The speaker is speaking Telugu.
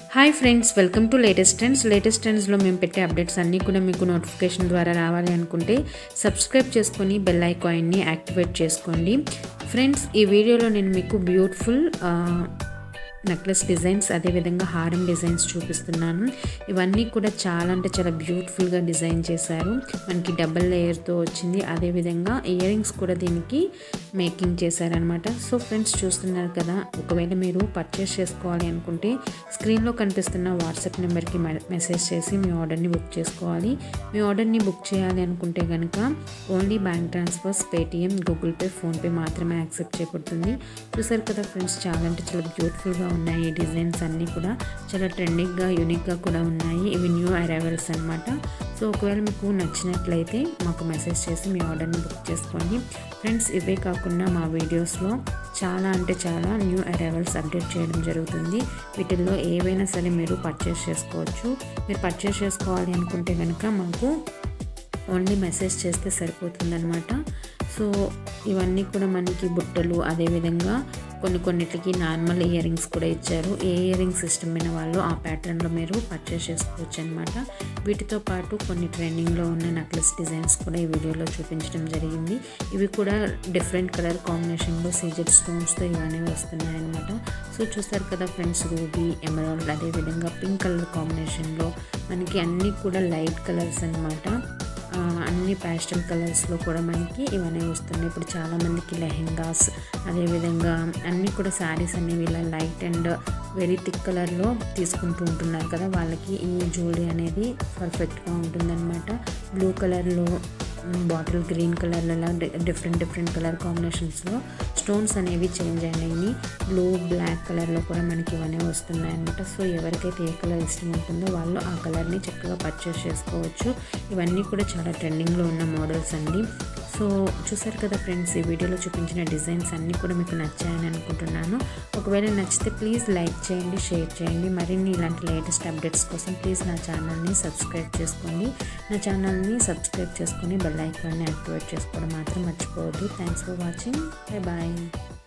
hi friends welcome to latest trends latest ట్రెండ్స్లో మేము పెట్టే అప్డేట్స్ అన్నీ కూడా మీకు నోటిఫికేషన్ ద్వారా రావాలి అనుకుంటే సబ్స్క్రైబ్ చేసుకొని బెల్ ఐకాన్ని యాక్టివేట్ చేసుకోండి ఫ్రెండ్స్ ఈ వీడియోలో నేను మీకు బ్యూటిఫుల్ నెక్లెస్ డిజైన్స్ అదేవిధంగా హారం డిజైన్స్ చూపిస్తున్నాను ఇవన్నీ కూడా చాలా అంటే చాలా బ్యూటిఫుల్గా డిజైన్ చేశారు మనకి డబల్ లేయర్తో వచ్చింది అదేవిధంగా ఇయర్ రింగ్స్ కూడా దీనికి మేకింగ్ చేశారనమాట సో ఫ్రెండ్స్ చూస్తున్నారు కదా ఒకవేళ మీరు పర్చేస్ చేసుకోవాలి అనుకుంటే స్క్రీన్లో కనిపిస్తున్న వాట్సాప్ నెంబర్కి మెసేజ్ చేసి మీ ఆర్డర్ని బుక్ చేసుకోవాలి మీ ఆర్డర్ని బుక్ చేయాలి అనుకుంటే కనుక only bank transfers Paytm Google pay PhonePe మాత్రమే యాక్సెప్ట్ చేయబడుతుంది చూసారు కదా ఫ్రెండ్స్ చాలా అంటే చాలా బ్యూటిఫుల్గా ఉన్నాయి ఈ డిజైన్స్ అన్నీ కూడా చాలా ట్రెండింగ్గా యూనిక్గా కూడా ఉన్నాయి ఇవి న్యూ అరైవల్స్ అనమాట సో ఒకవేళ మీకు నచ్చినట్లయితే మాకు మెసేజ్ చేసి మీ ఆర్డర్ని బుక్ చేసుకోండి ఫ్రెండ్స్ ఇవే కాకుండా మా వీడియోస్లో చాలా అంటే చాలా న్యూ అరైవల్స్ అప్డేట్ చేయడం జరుగుతుంది వీటిల్లో ఏవైనా సరే మీరు పర్చేస్ చేసుకోవచ్చు మీరు పర్చేస్ చేసుకోవాలి అనుకుంటే కనుక మాకు ఓన్లీ మెసేజ్ చేస్తే సరిపోతుందన్నమాట సో ఇవన్నీ కూడా మనకి బుట్టలు అదేవిధంగా కొన్ని కొన్నిటికి నార్మల్ ఇయర్ రింగ్స్ కూడా ఇచ్చారు ఏ ఇయర్ రింగ్స్ ఇష్టమైన వాళ్ళు ఆ ప్యాటర్న్లో మీరు పర్చేస్ చేసుకోవచ్చు అనమాట వీటితో పాటు కొన్ని ట్రెండింగ్లో ఉన్న నెక్లెస్ డిజైన్స్ కూడా ఈ వీడియోలో చూపించడం జరిగింది ఇవి కూడా డిఫరెంట్ కలర్ కాంబినేషన్లో సీజెడ్ స్టోన్స్తో ఇవన్నీ వస్తున్నాయి అనమాట సో చూస్తారు కదా ఫ్రెండ్స్ రూబీ ఎమరాల్డ్ అదేవిధంగా పింక్ కలర్ కాంబినేషన్లో మనకి అన్నీ కూడా లైట్ కలర్స్ అనమాట అన్ని ప్యాస్టల్ కలర్స్లో కూడా మనకి ఇవన్నీ వస్తున్నాయి ఇప్పుడు చాలామందికి లెహెంగాస్ అదేవిధంగా అన్నీ కూడా శారీస్ అనేవి ఇలా లైట్ అండ్ వెరీ థిక్ కలర్లో తీసుకుంటూ ఉంటున్నారు కదా వాళ్ళకి ఈ జ్యువెలరీ అనేది పర్ఫెక్ట్గా ఉంటుందన్నమాట బ్లూ కలర్లో బాటిల్ గ్రీన్ కలర్లో ఇలా డిఫరెంట్ డిఫరెంట్ కలర్ కాంబినేషన్స్లో స్టోన్స్ అనేవి చేంజ్ అయినాయి బ్లూ బ్లాక్ కలర్లో కూడా మనకి ఇవన్నీ వస్తున్నాయి అనమాట సో ఎవరికైతే ఏ కలర్ ఇష్టం ఉంటుందో వాళ్ళు ఆ కలర్ని చక్కగా పర్చేస్ చేసుకోవచ్చు ఇవన్నీ కూడా చాలా ట్రెండింగ్లో ఉన్న మోడల్స్ అండి సో చూసారు కదా ఫ్రెండ్స్ ఈ వీడియోలో చూపించిన డిజైన్స్ అన్నీ కూడా మీకు నచ్చాయని అనుకుంటున్నాను ఒకవేళ నచ్చితే ప్లీజ్ లైక్ చేయండి షేర్ చేయండి మరిన్ని ఇలాంటి లేటెస్ట్ అప్డేట్స్ కోసం ప్లీజ్ నా ఛానల్ని సబ్స్క్రైబ్ చేసుకోండి నా ఛానల్ని సబ్స్క్రైబ్ చేసుకొని బెల్ ఐకాన్ని యాక్టివేట్ చేసుకోవడం మాత్రం మర్చిపోవద్దు thanks for watching bye bye